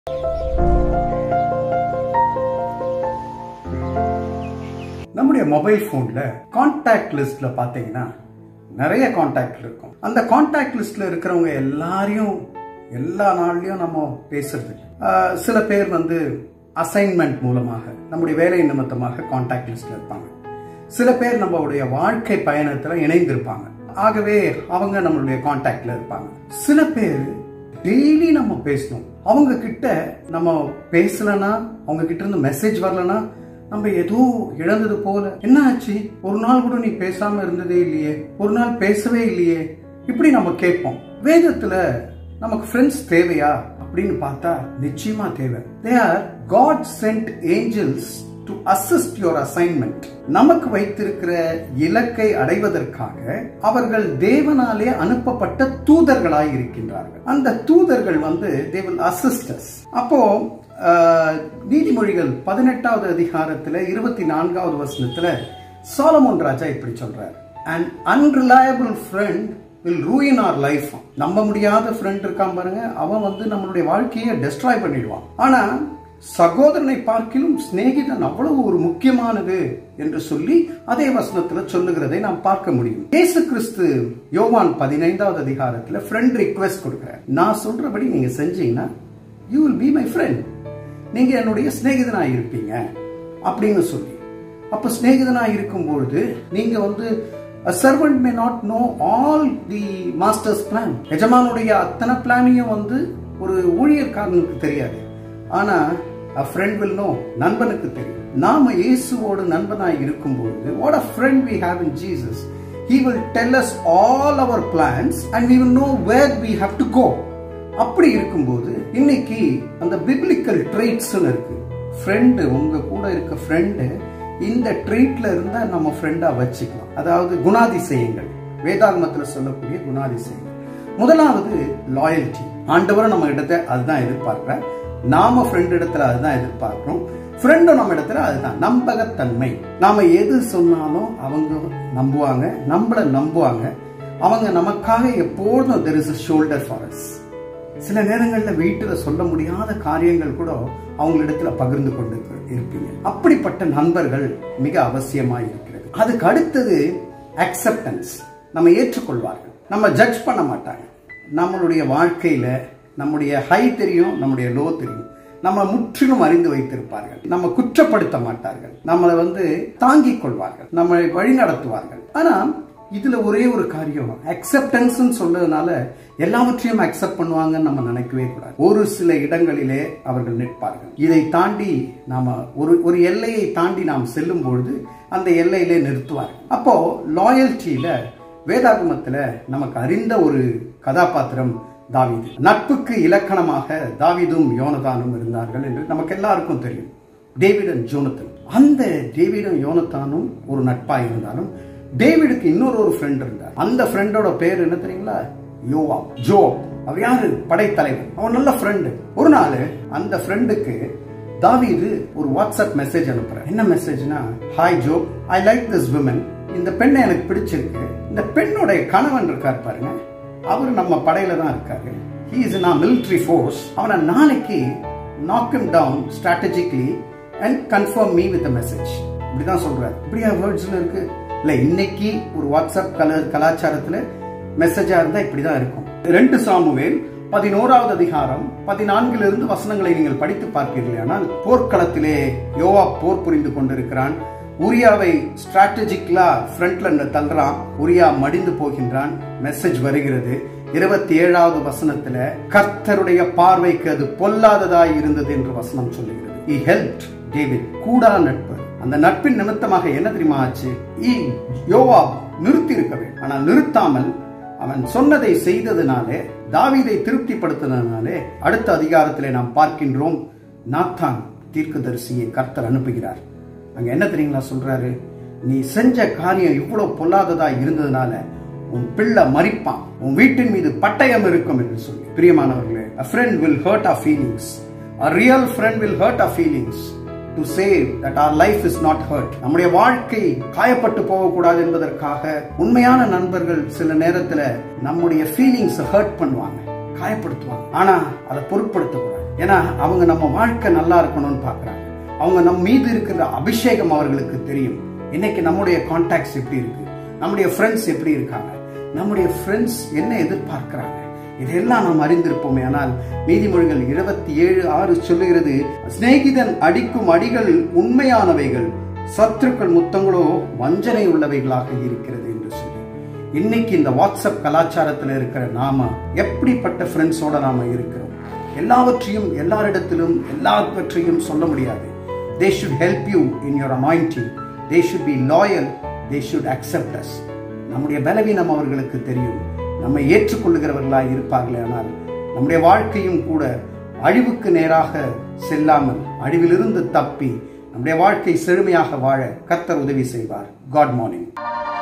நம்முடைய மொபைல் போன்ல கான்டாக்ட் லிஸ்ட்ல பாத்தீங்கன்னா நிறைய கான்டாக்ட் இருக்கும் அந்த கான்டாக்ட் லிஸ்ட்ல இருக்கிறவங்க எல்லாரையும் எல்லா நாள்லயும் நம்ம பேசுறது இல்ல. ஆஹ் சில பேர் வந்து அசைன்மெண்ட் மூலமாக நம்முடைய வேலை நிமித்தமாக கான்டாக்ட் லிஸ்ட்ல இருப்பாங்க சில பேர் நம்மளுடைய வாழ்க்கை பயணத்துல இணைந்திருப்பாங்க ஆகவே அவங்க நம்மளுடைய கான்டாக்ட்ல இருப்பாங்க சில பேர் டெய்லி நம்ம பேசணும் அவங்க கிட்ட நம்ம பேசலனா அவங்க கிட்ட இருந்து மெசேஜ் வரலனா நம்ம ஏதோ இழந்தது போல என்ன ஆச்சு ஒரு நாள் கூட நீ பேசாம இருந்ததே இல்லையே ஒரு நாள் பேசவே இல்லையே இப்படி நம்ம கேட்போம் வேதத்துல நமக்கு ஃப்ரெண்ட்ஸ் தேவையா அப்படின்னு பார்த்தா நிச்சயமா தேவை they are God sent angels to assist your assignment நமக்கு வைத்திருக்கிற இலக்கை அடைவதற்காக அவர்கள் தேவனாலே அனுப்பப்பட்ட தூதர்களாய் இருக்கின்றார்கள் அந்த தூதர்கள் வந்து தே வில் அசிஸ்டஸ் அப்போ ஆஹ், நீதிமொழிகள் பதினெட்டாவது அதிகாரத்துல இருபத்தி நான்காவது வசனத்துல சாலமோன் ராஜா இப்படி சொல்றார் and unreliable friend will ruin our life நம்ப முடியாத ஃப்ரெண்ட் இருக்கான் பாருங்க அவன் வந்து நம்மளுடைய வாழ்க்கையை டெஸ்ட்ராய் பண்ணிடுவான் ஆனா சகோதரனை பார்க்கிலும் சிநேகிதன் அவ்வளவு ஒரு முக்கியமானது என்று சொல்லி அதே வசனத்துல சொல்லுகிறதை நாம் பார்க்க முடியும் இயேசு கிறிஸ்து யோவான் பதினைந்தாவது அதிகாரத்துல ஃப்ரெண்ட் ரிக்வெஸ்ட் கொடுக்கிறார் நான் சொல்றபடி நீங்க செஞ்சீங்கன்னா you will be my friend நீங்க என்னுடைய சிநேகிதனா இருப்பீங்க அப்படின்னு சொல்லி அப்ப சிநேகிதனா இருக்கும் பொழுது நீங்க வந்து a servant may not know all the master's plan எஜமானுடைய அத்தனை பிளானையும் வந்து ஒரு ஊழியர்காரனுக்கு தெரியாது ஆனா a friend will know நண்பனுக்கு தெரியும் நாம இயேசுவோடு நண்பனாய் இருக்கும் பொழுது what a friend we have in Jesus he will tell us all our plans and we will know where we have to go அப்படி இருக்கும்போது இன்னைக்கு அந்த பிப்ளிக்கல் ட்ரேட்ஸ் இருக்கு ஃப்ரெண்டு உங்க கூட இருக்க ஃப்ரெண்டு இந்த ட்ரீட்ல இருந்தா நம்ம ஃப்ரெண்டா வச்சுக்கலாம் அதாவது குணாதிசயங்கள் வேதாகமத்துல சொல்லக்கூடிய குணாதிசயங்கள் முதலாவது லாயல்டி ஆண்டவரும் நம்ம இடத்த அதுதான் எதிர்பார்க்கிறேன் நாம ஃப்ரெண்ட் இடத்துல அதுதான் எதிர்பார்க்கிறோம் ஃப்ரெண்டும் நம்ம இடத்துல அதுதான் நம்பகத்தன்மை நாம எது சொன்னாலும் அவங்க நம்புவாங்க நம்மள நம்புவாங்க அவங்க நமக்காக எப்பொழுதும் there is shoulder for us சில நேரங்கள்ல வீட்டுல சொல்ல முடியாத காரியங்கள் கூட அவங்களிடத்துல பகிர்ந்து கொண்டு இருப்பீங்க அப்படிப்பட்ட நண்பர்கள் மிக அவசியமாய் இருக்கிறது அதுக்கு அடுத்தது அக்செப்டன்ஸ் நம்ம ஏற்றுக்கொள்வார்கள் நம்ம ஜட்ஜ் பண்ண மாட்டாங்க நம்மளுடைய வாழ்க்கையில நம்முடைய ஹை தெரியும் நம்முடைய லோ தெரியும் நம்ம முற்றிலும் அறிந்து வைத்திருப்பார்கள் நம்ம குற்றப்படுத்த மாட்டார்கள் நம்மளை வந்து தாங்கிக் கொள்வார்கள் நம்மளை வழிநடத்துவார்கள் ஆனா இதுல ஒரே ஒரு காரியம் அக்செப்டன்ஸ் சொல்றதுனால எல்லாவற்றையும் அக்செப்ட் பண்ணுவாங்கன்னு நம்ம நினைக்கவே கூடாது ஒரு சில இடங்களிலே அவர்கள் நிற்பார்கள் இதை தாண்டி நாம ஒரு ஒரு எல்லையை தாண்டி நாம் செல்லும் பொழுது அந்த எல்லையிலே நிறுத்துவார்கள் அப்போ லாயல்ட்டியில வேதாகமத்துல நமக்கு அறிந்த ஒரு கதாபாத்திரம் தாவீது நட்புக்கு இலக்கணமாக தாவீதும் யோனதானும் இருந்தார்கள் என்று நமக்கு எல்லாருக்கும் தெரியும் டேவிட் அண்ட் ஜோனத்தன் அந்த டேவிடும் யோனத்தானும் ஒரு நட்பாக இருந்தாலும் டேவிடுக்கு இன்னொரு ஒரு ஃப்ரெண்ட் இருந்தார் அந்த ஃப்ரெண்டோட பேர் என்ன தெரியுங்களா யோவா ஜோ அவர் யாரு படைத்தலைவர் அவன் நல்ல ஃப்ரெண்டு ஒரு நாள் அந்த ஃப்ரெண்டுக்கு தாவீது ஒரு வாட்ஸ்அப் மெசேஜ் அனுப்புறேன் என்ன மெசேஜ்னா hi Joe I like this women இந்த பெண்ணை எனக்கு பிடிச்சிருக்கு இந்த பெண்ணுடைய கணவன் இருக்கார் பாருங்க அவர் நம்ம படையில தான் இருக்காரு ஹி இஸ் நான் மிலிட்ரி ஃபோர்ஸ் அவனை நாளைக்கு knock him down strategically and confirm me with message இப்படிதான் சொல்றாரு இப்படியா வேர்ட்ஸ்ல இருக்கு இல்ல இன்னைக்கு ஒரு வாட்ஸ்அப் கல கலாச்சாரத்துல மெசேஜா இருந்தா இப்படிதான் இருக்கும் ரெண்டு சாமுவேல் பதினோராவது அதிகாரம் பதினான்கிலிருந்து வசனங்களை நீங்கள் படித்து பார்ப்பீர்களானால் போர்க்களத்திலே யோவா போர் புரிந்து கொண்டிருக்கிறான் உரியாவை ஸ்ட்ராட்டஜிக்கலா ஃப்ரண்ட்ல தள்ளுறான் உரியா மடிந்து போகின்றான் மெசேஜ் வருகிறது இருபத்தி ஏழாவது வசனத்துல கர்த்தருடைய பார்வைக்கு அது பொல்லாததாய் இருந்தது என்று வசனம் சொல்லுகிறது he helped டேவிட் கூடா நட்பு அந்த நட்பின் நிமித்தமாக என்ன தெரியுமா ஆச்சு ஈ யோவா நிறுத்தி இருக்க வேண்டும் ஆனால் நிறுத்தாமல் அவன் சொன்னதை செய்ததினாலே தாவீதை திருப்திப்படுத்தினதினாலே அடுத்த அதிகாரத்திலே நாம் பார்க்கின்றோம் நாத்தான் தீர்க்கதரிசியை கர்த்தர் அனுப்புகிறார் அங்க என்ன தெரியுங்களா சொல்றாரு நீ செஞ்ச காரியம் இவ்வளவு பொல்லாததா இருந்ததுனால உன் பிள்ளை மறிப்பான் உன் வீட்டின் மீது பட்டயம் இருக்கும் என்று சொல்லி பிரியமானவர்களே a friend will hurt our feelings a real friend will hurt our feelings to say that our life is not hurt நம்முடைய வாழ்க்கை காயப்பட்டு போகக்கூடாது என்பதற்காக உண்மையான நண்பர்கள் சில நேரத்துல நம்முடைய ஃபீலிங்ஸ் ஹர்ட் பண்ணுவாங்க காயப்படுத்துவாங்க ஆனா அதை பொருட்படுத்தக்கூடாது ஏன்னா அவங்க நம்ம வாழ்க்கை நல்லா இருக்கணும்னு பார்க்குறாங்க அவங்க நம் மீது இருக்கிற அபிஷேகம் அவர்களுக்கு தெரியும் இன்னைக்கு நம்முடைய கான்டாக்ட்ஸ் எப்படி இருக்கு நம்முடைய ஃப்ரெண்ட்ஸ் எப்படி இருக்காங்க நம்முடைய ஃப்ரெண்ட்ஸ் என்ன எதிர்பார்க்கிறாங்க இதெல்லாம் நாம் அறிந்திருப்போமே ஆனால் நீதிமொழிகள் இருபத்தி ஏழு ஆறு சொல்லுகிறது சிநேகிதன் அடிக்கும் அடிகள் உண்மையானவைகள் சத்துருக்கள் முத்தங்களோ வஞ்சனை உள்ளவைகளாக இருக்கிறது என்று சொல்லி இன்னைக்கு இந்த வாட்ஸ்அப் கலாச்சாரத்தில் இருக்கிற நாம எப்படிப்பட்ட ஃப்ரெண்ட்ஸோட நாம இருக்கிறோம் எல்லாவற்றையும் எல்லாரிடத்திலும் எல்லாவற்றையும் சொல்ல முடியாது they should help you in your anointing they should be loyal they should accept us நம்முடைய பலவீனம் அவர்களுக்கு தெரியும் நம்மை ஏற்றுக்கொள்ளுகிறவர்களாய் இருப்பார்களே ஆனால் நம்முடைய வாழ்க்கையும் கூட அழிவுக்கு நேராக செல்லாமல் அழிவிலிருந்து தப்பி நம்முடைய வாழ்க்கை செழுமையாக வாழ கர்த்தர் உதவி செய்வார் காட் மார்னிங்